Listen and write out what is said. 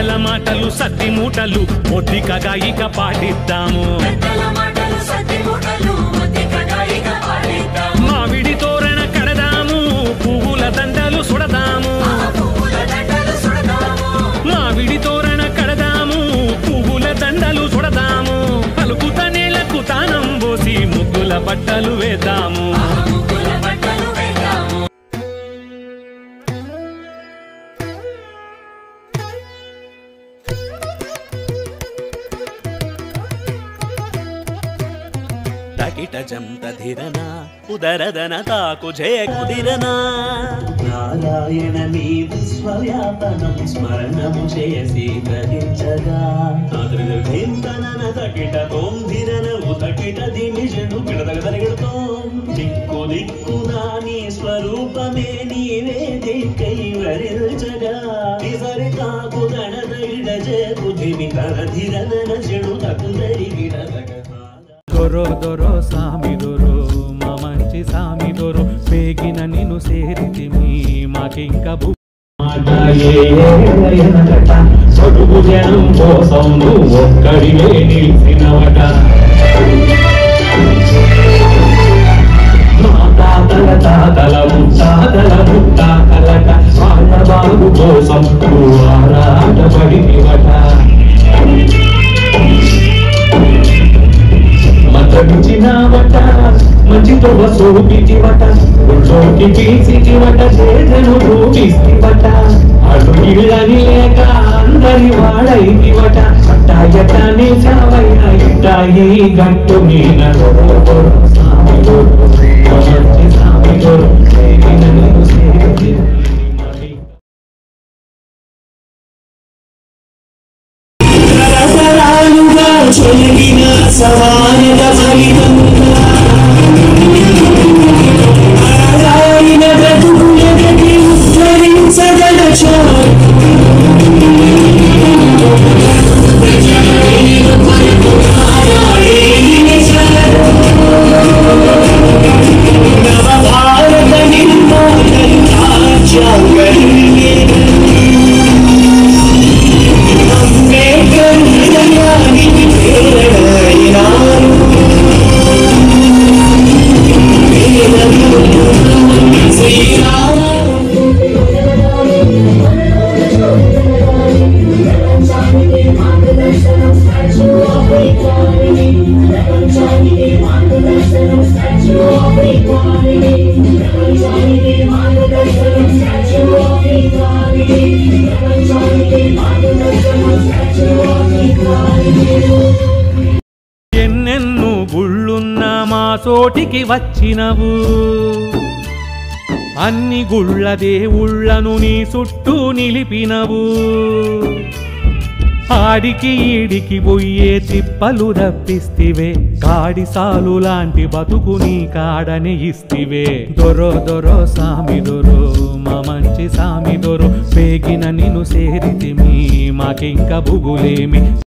పెద్దల మాటలు సత్తి మూటలు ఒద్దికగా ఇక పాటిద్దాము పెద్దల మాటలు సత్తి మూటలు ఒత్తికగా ఇక పాటిద్దాం. మామిడి తోరణ కడదాము పువ్వుల దండలు సుడదాము ఆ పువ్వుల దండలు సుడదాము. మామిడి తోరణ కడదాము పువ్వుల దండలు సుడదాము పలుకుత నేలకు తానం పోసి ముగ్గుల బట్టలు వేద్దాము ఆ ముగ్గుల బట్టలు వేద్దాము. తకిట జంత ధిరన ఉదరదన తాకు జయ కుదిరనా నారాయణ నీ విశ్వవ్యాపనం స్మరణము చేసి గ్రహించగా చింతనన తకిట తోంధిరన ఉతకిట దిమిషను కిడతగదలిగిడతో దిక్కు దిక్కునా నీ స్వరూపమే నీవే దిక్కై వరించగా నిసరి కాకు దణదగిడ చేకు ధిమి తన ధిరన చెడు తకుందరిగిడతగ దొరో దొరో సామి దొరో మా మంచి సామి దొరో పేగిన నిన్ను సేరితిమి మాకింక భూ సొడుగు జనం కోసం నువ్వు ఒక్కడివే నిలిచినవట మా తాతల తాతల ముత్తాతల ముత్తాతలట వాళ్ళ బాగు కోసం నువ్వు ఆరాటపడినవట మతడిచినవట మంచితో వసూపితివట ఒళ్ళోకి పీసిటివట చేతను రూపిస్తివట అటు ఇళ్ళని లేక అందరి వాడైతివట పట్టాయటనే చావైన ఇట్టాయి గట్టు మీద సామిలో మంచి సామిలో సేవిన నీవు సేవించి మరి తరతరాలుగా చెలిగిన సమానత ఫలితంగా అరాయిన బ్రతుకులకి ఉద్ధరించగలచారు నవభారత నిర్మాణం రాజ్యాంగ అంబేద్కర్ హృదయానికి ప్రేరణయినారు శ్రీరామ ప్రపంచానికి మార్గదర్శనం స్టాచ్యూ ఆఫ్ ఈక్వాలిటీ ప్రపంచానికి మార్గదర్శనం స్టాచ్యూ ఆఫ్ ఈక్వాలిటీ ప్రపంచానికి మార్గదర్శనం స్టాచ్యూ ఆఫ్ ఈక్వాలిటీ ప్రపంచానికి మార్గదర్శనం స్టాచ్యూ ఆఫ్ ఈక్వాలిటీ ఎన్నెన్ను గుళ్ళున్న మా చోటికి వచ్చినవు అన్ని గుళ్ళ దేవుళ్ళను నీ చుట్టూ నిలిపినవు ఆడికి ఈడికి పోయే తిప్పలు రప్పిస్తివే కాడి సాలు లాంటి బతుకు నీ కాడని ఇస్తివే దొరో దొరో సామి దొరో మా మంచి సామి దొరో పేగిన నిన్ను సేరితిమి మాకింక బుగులేమి